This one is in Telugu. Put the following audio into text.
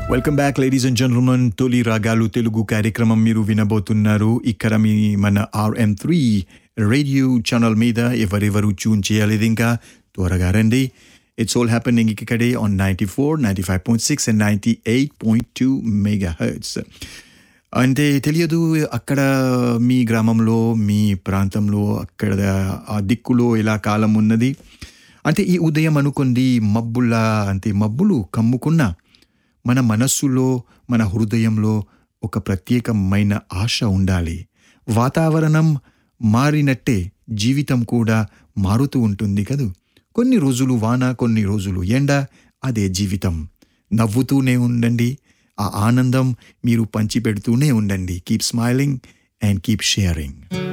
welcome back ladies and gentlemen తొలి రాగాలు తెలుగు కార్యక్రమం మీరు వినబోతున్నారు ఇక్కడ మీ మన ఆర్ఎం త్రీ రేడియో ఛానల్ మీద ఎవరెవరు ట్యూన్ చేయలేదు ఇంకా త్వరగా రండి ఇట్స్ ఆల్ హ్యాపెనింగ్ ఇక్కడే on ninety four ninety five point six and ninety eight point two mega hertz అంటే తెలియదు అక్కడ మీ గ్రామంలో మీ ప్రాంతంలో అక్కడ ఆ దిక్కులో ఎలా కాలం ఉన్నది అంటే ఈ ఉదయం అనుకుంది మబ్బులా అంటే మబ్బులు కమ్ముకున్నా మన మనస్సులో మన హృదయంలో ఒక ప్రత్యేకమైన ఆశ ఉండాలి వాతావరణం మారినట్టే జీవితం కూడా మారుతూ ఉంటుంది కదూ కొన్ని రోజులు వాన కొన్ని రోజులు ఎండ అదే జీవితం నవ్వుతూనే ఉండండి ఆ ఆనందం మీరు పంచిపెడుతూనే ఉండండి keep smiling and keep sharing